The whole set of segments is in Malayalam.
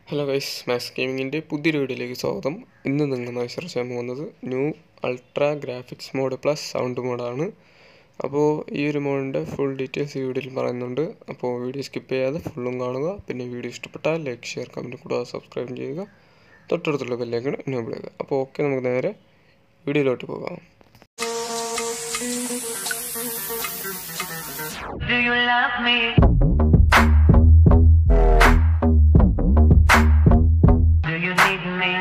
ഹലോ ഗൈസ് മാക്സ് ഗെയിമിങ്ങിൻ്റെ പുതിയൊരു വീഡിയോയിലേക്ക് സ്വാഗതം ഇന്ന് നിങ്ങൾ മത്സരം ചെയ്യാൻ പോകുന്നത് new ultra graphics mode plus sound മോഡാണ് അപ്പോൾ ഈ ഒരു മോഡിൻ്റെ ഫുൾ ഡീറ്റെയിൽസ് ഈ വീഡിയോയിൽ പറയുന്നുണ്ട് അപ്പോൾ വീഡിയോ സ്കിപ്പ് ചെയ്യാതെ ഫുള്ളും കാണുക പിന്നെ വീഡിയോ ഇഷ്ടപ്പെട്ടാൽ ലൈക്ക് ഷെയർ കമൻറ്റ് കൂടാതെ സബ്സ്ക്രൈബ് ചെയ്യുക തൊട്ടടുത്തുള്ള ബെല്ലേക്കാണ് എനേബിൾ ചെയ്യുക അപ്പോൾ ഓക്കെ നമുക്ക് നേരെ വീഡിയോയിലോട്ട് പോകാം Do you love me? Do you need me?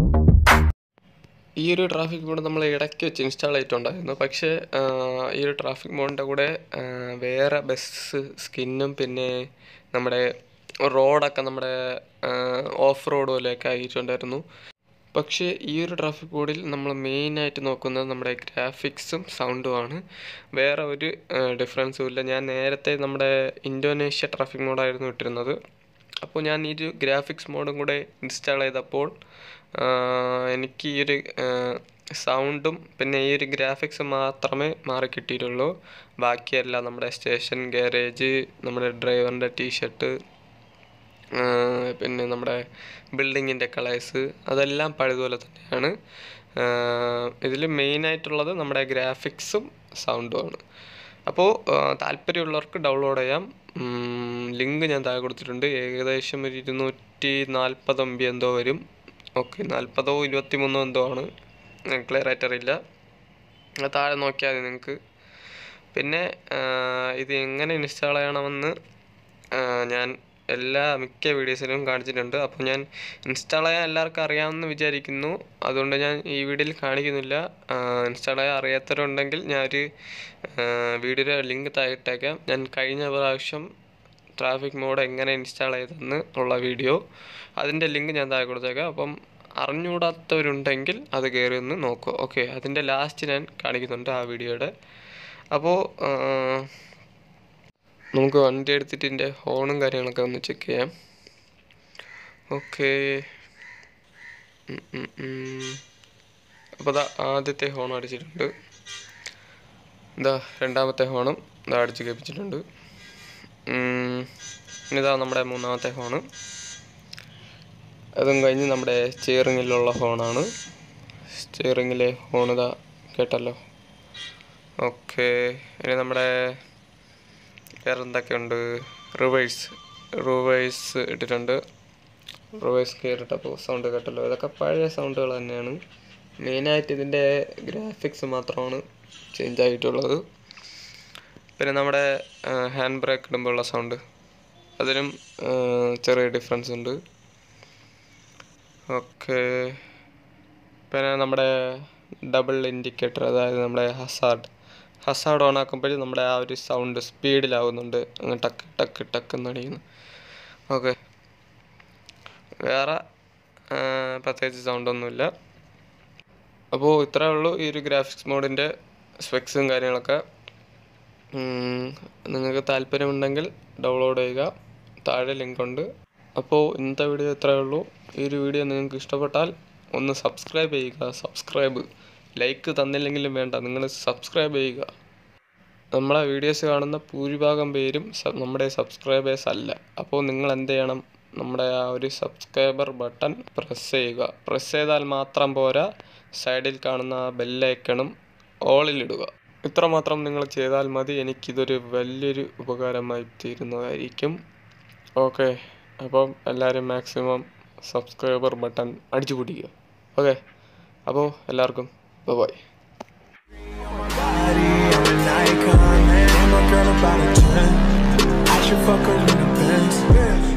ഈ ഒരു ട്രാഫിക് മോഡ് നമ്മൾ ഇടയ്ക്ക് വെച്ച് ഇൻസ്റ്റാൾ ചെയ്തിട്ടുണ്ടായിരുന്നു പക്ഷേ ആ, ഈ ഒരു ട്രാഫിക് മോഡിൻ്റെ കൂടെ ആ, വേറെ ബസ് സ്കിന്നും പിന്നെ നമ്മുടെ റോഡൊക്കെ നമ്മുടെ ഓഫ് റോഡ് പോലെയൊക്കെ ആയിട്ടുണ്ടായിരുന്നു പക്ഷേ ഈ ഒരു ട്രാഫിക് മോഡിൽ നമ്മൾ മെയിനായിട്ട് നോക്കുന്നത് നമ്മുടെ ഗ്രാഫിക്സും സൗണ്ടുമാണ് വേറെ ഒരു ഡിഫറൻസും ഇല്ല ഞാൻ നേരത്തെ നമ്മുടെ ഇന്തോനേഷ്യ ട്രാഫിക് മോഡായിരുന്നു ഇട്ടിരുന്നത് അപ്പോൾ ഞാൻ ഈ ഒരു ഗ്രാഫിക്സ് മോഡും കൂടെ ഇൻസ്റ്റാൾ ചെയ്തപ്പോൾ ആ, എനിക്ക് ഈ ഒരു സൗണ്ടും പിന്നെ ഈ ഒരു ഗ്രാഫിക്സ് മാത്രമേ മാറി കിട്ടിയിട്ടുള്ളൂ ബാക്കിയെല്ലാം നമ്മുടെ സ്റ്റേഷൻ ഗാരേജ് നമ്മുടെ ഡ്രൈവറിൻ്റെ ടീഷർട്ട് പിന്നെ നമ്മുടെ ബിൽഡിങ്ങിൻ്റെ കളേഴ്സ് അതെല്ലാം പഴയതുപോലെ തന്നെയാണ് ഇതിൽ മെയിനായിട്ടുള്ളത് നമ്മുടെ ഗ്രാഫിക്സും സൗണ്ടുമാണ് അപ്പോൾ താല്പര്യമുള്ളവർക്ക് ഡൗൺലോഡ് ചെയ്യാം ലിങ്ക് ഞാൻ താഴെ കൊടുത്തിട്ടുണ്ട് ഏകദേശം ഒരു ഇരുന്നൂറ്റി നാൽപ്പത് എം ബി എന്തോ വരും ഓക്കെ നാൽപ്പതോ ഇരുപത്തി മൂന്നോ എന്തോ ആണ് ക്ലിയർ ആയിട്ട് അറിയില്ല അത് താഴെ നോക്കിയാൽ മതി നിങ്ങൾക്ക് പിന്നെ ആ, ഇത് എങ്ങനെ ഇൻസ്റ്റാൾ ചെയ്യണമെന്ന് ആ, ഞാൻ എല്ലാ മിക്ക വീഡിയോസിലും കാണിച്ചിട്ടുണ്ട് അപ്പോൾ ഞാൻ ഇൻസ്റ്റാൾ ചെയ്യാൻ എല്ലാവർക്കും അറിയാമെന്ന് വിചാരിക്കുന്നു അതുകൊണ്ട് ഞാൻ ഈ വീഡിയോയിൽ കാണിക്കുന്നില്ല ഇൻസ്റ്റാൾ ചെയ്യാൻ അറിയാത്തവരുണ്ടെങ്കിൽ ഞാനൊരു വീഡിയോയുടെ ലിങ്ക് താഴെട്ടേക്കാം ഞാൻ കഴിഞ്ഞ പ്രാവശ്യം ട്രാഫിക് മോഡ് എങ്ങനെ ഇൻസ്റ്റാൾ ചെയ്തെന്ന് ഉള്ള വീഡിയോ അതിൻ്റെ ലിങ്ക് ഞാൻ താഴെ കൊടുത്തേക്കാം അപ്പം അറിഞ്ഞുകൂടാത്തവരുണ്ടെങ്കിൽ അത് കയറി ഒന്ന് നോക്കുക ഓക്കെ അതിൻ്റെ ലാസ്റ്റ് ഞാൻ കാണിക്കുന്നുണ്ട് ആ വീഡിയോയുടെ അപ്പോൾ നമുക്ക് വണ്ടി എടുത്തിട്ട് ഇതിൻ്റെ ഹോണും കാര്യങ്ങളൊക്കെ ഒന്ന് ചെക്ക് ചെയ്യാം ഓക്കെ അപ്പോൾ ഇതാ ആദ്യത്തെ ഹോൺ അടിച്ചിട്ടുണ്ട് ഇതാ രണ്ടാമത്തെ ഹോണും ഇതാ അടിച്ച് കേൾപ്പിച്ചിട്ടുണ്ട് ഉം, ഇനിതാ നമ്മുടെ മൂന്നാമത്തെ ഹോണ് അതും കഴിഞ്ഞ് നമ്മുടെ സ്റ്റിയറിങ്ങിലുള്ള ഹോണാണ് സ്റ്റിയറിങ്ങിലെ ഹോൺ ഇതാ കേട്ടല്ലോ ഓക്കെ ഇനി നമ്മുടെ വേറെ എന്തൊക്കെയുണ്ട് റിവേഴ്സ് റിവേഴ്സ് ഇട്ടിട്ടുണ്ട് റിവേഴ്സ് കയറിട്ടപ്പോൾ സൗണ്ട് കേട്ടല്ലോ ഇതൊക്കെ പഴയ സൗണ്ടുകൾ തന്നെയാണ് മെയിനായിട്ട് ഇതിൻ്റെ ഗ്രാഫിക്സ് മാത്രമാണ് ചേഞ്ച് ആയിട്ടുള്ളത് പിന്നെ നമ്മുടെ ഹാൻഡ് ബ്രേക്ക് ഇടുമ്പോഴുള്ള സൗണ്ട് അതിനും ആ, ചെറിയ ഡിഫറൻസ് ഉണ്ട് ഓക്കെ പിന്നെ നമ്മുടെ ഡബിൾ ഇൻഡിക്കേറ്റർ അതായത് നമ്മുടെ ഹസാർഡ് ഹസാർഡ് ഓൺ ആക്കുമ്പോൾ നമ്മുടെ ആ ഒരു സൗണ്ട് സ്പീഡിലാവുന്നുണ്ട് അങ്ങ് ടക്ക് ടക്ക് ടക്ക് എന്നടിക്കുന്നു ഓക്കെ വേറെ ആ, പ്രത്യേകിച്ച് സൗണ്ടൊന്നുമില്ല അപ്പോൾ ഇത്രേ ഉള്ളൂ ഈ ഒരു ഗ്രാഫിക്സ് മോഡിൻ്റെ സ്പെക്സും കാര്യങ്ങളൊക്കെ ഉം, നിങ്ങൾക്ക് താല്പര്യമുണ്ടെങ്കിൽ ഡൗൺലോഡ് ചെയ്യുക താഴെ ലിങ്ക് ഉണ്ട് അപ്പോൾ ഇന്നത്തെ വീഡിയോ ഇത്രയേ ഉള്ളൂ ഈ ഒരു വീഡിയോ നിങ്ങൾക്ക് ഇഷ്ടപ്പെട്ടാൽ ഒന്ന് സബ്സ്ക്രൈബ് ചെയ്യുക സബ്സ്ക്രൈബ് ലൈക്ക് തന്നില്ലെങ്കിലും വേണ്ട നിങ്ങൾ സബ്സ്ക്രൈബ് ചെയ്യുക നമ്മളെ വീഡിയോസ് കാണുന്ന ഭൂരിഭാഗം പേരും സ- നമ്മുടെ സബ്സ്ക്രൈബേഴ്സ് അല്ല അപ്പോൾ നിങ്ങൾ എന്ത് ചെയ്യണം നമ്മുടെ ആ ഒരു സബ്സ്ക്രൈബർ ബട്ടൺ പ്രസ് ചെയ്യുക പ്രസ് ചെയ്താൽ മാത്രം പോരാ സൈഡിൽ കാണുന്ന ആ ബെല്ലൈക്കണും ഓളിലിടുക ഇത്രമാത്രം നിങ്ങൾ ചെയ്താൽ മതി എനിക്കിതൊരു വലിയൊരു ഉപകാരമായി തീരുന്നതായിരിക്കും ഓക്കെ അപ്പം എല്ലാവരും മാക്സിമം സബ്സ്ക്രൈബർ ബട്ടൺ അടിച്ചു പിടിക്കുക ഓക്കെ അപ്പോൾ എല്ലാവർക്കും bye body, I'm an icon, man. And my girl about a 10. I should fuck her in the Benz.